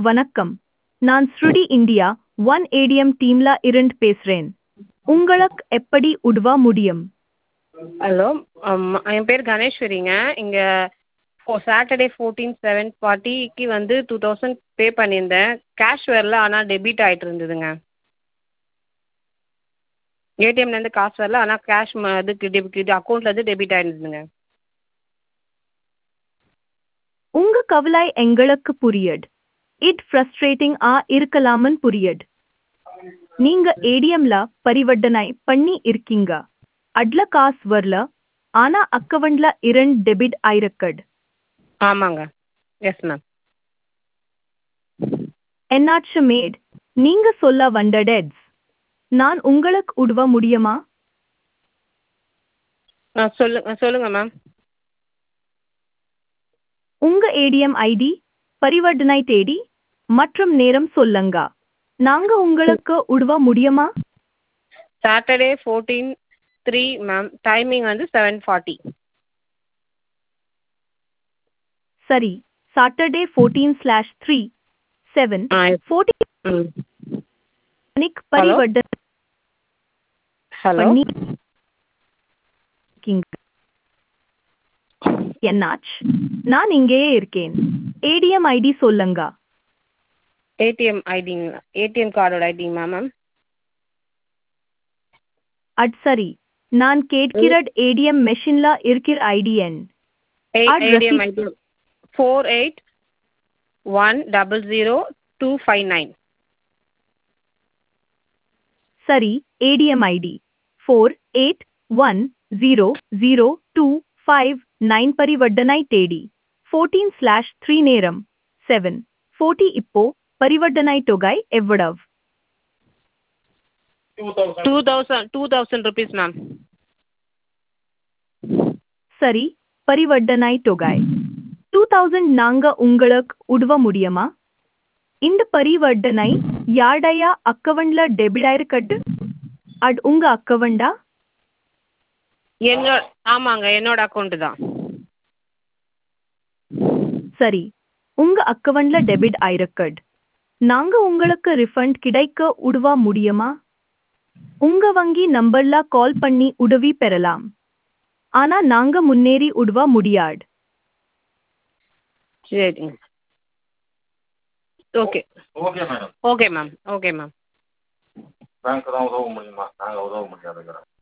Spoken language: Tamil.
வணக்கம் நான் ஸ்ருடி இந்தியா ஒன் ஏடிஎம் டீம்ல இருந்து பேசுறேன் உங்களுக்கு எப்படி உதவ முடியும் ஹலோ என் பேர் கணேஸ்வரிங்க இங்கே ஃபோ சாட்டர்டே ஃபோர்டீன் செவன் ஃபார்ட்டிக்கு வந்து டூ தௌசண்ட் பே பண்ணியிருந்தேன் கேஷ் வரல ஆனால் டெபிட் ஆகிட்டு இருந்ததுங்க ஏடிஎம்லேருந்து காசு வரல ஆனால் கேஷ் ம இதுக்கு டெபிட் அக்கௌண்ட்லேருந்து டெபிட் ஆகிருந்ததுங்க உங்க கவலை எங்களுக்கு புரியுது இட் ஃப்ரஸ்ட்ரேட்டிங் ஆ இருக்கலாமன் புரியுது நீங்க ஏடிஎம்ல பரிவர்த்தனை பண்ணி இருக்கீங்க அட்ல காசு வரல ஆனா அக்கவுண்ட்ல இரண்டு டெபிட் ஆயிருக்கட் ஆமாங்க எஸ் மேம் என்னாச்சு மேட் நீங்க சொல்ல வந்த டெட்ஸ் நான் உங்களுக்கு உதவ முடியுமா ஆ சொல்லு சொல்லுங்கள் மேம் உங்க ஏடிஎம் ஐடி பரிவர்த்தனை தேதி மற்றும் நேரம் சொல்லுங்க நாங்க உங்களுக்கு உதவ முடியுமா Saturday fourteen three ma'am timing வந்து செவன் ஃபார்ட்டி சரி Saturday fourteen slash three seven ஆ ஃபோர்டீன் ம் மணிக்கு பரிவர்த்தனை ஹலோ பண்ணி இருக்கீங்க. என்னாச்சு நான் இங்கேயே இருக்கேன் ஏடிஎம் ஐடி சொல்லுங்க ஏடிஎம் ஐடிங்களா ஏடிஎம் கார்டோட ஐடிங்களா மேம் அது சரி நான் கேட்கிற ஏடிஎம் மெஷின்ல இருக்கிற ஐடி எண் Card ATM receipt. ID four eight one double zero two five nine சரி ATM ID four eight one zero zero two five nine பரிவர்த்தனை தேடி ஃபோர்டீன் ஸ்லாஷ் த்ரீ நேரம் செவன் ஃபோர்ட்டி இப்போ பரிவர்த்தனை தொகை எவ்வளவு two thousand two thousand rupees ma'am சரி பரிவர்த்தனை தொகை டூ தௌசண்ட் நாங்க உங்களுக்கு உதவ முடியுமா இந்த பரிவர்த்தனை யாருடைய அக்கவுண்ட்ல டெபிட் ஆயிருக்கட்டு அது உங்க அக்கவுண்டா என்னோட ஆமாங்க என்னோட அக்கௌண்ட்டு தான் சரி உங்க அக்கவுண்ட்ல டெபிட் ஆயிருக்கட் நாங்க உங்களுக்கு ரிஃபண்ட் கிடைக்க உதவ முடியுமா உங்க வங்கி நம்பர்ல கால் பண்ணி உதவி பெறலாம் ஆனா நாங்க முன்னேறி உதவ முடியாது சரிங்க okay okay madam okay ma'am okay ma'am bank தான் உதவ முடியுமா நாங்கள் உதவ முடியாதுங்கிறோம்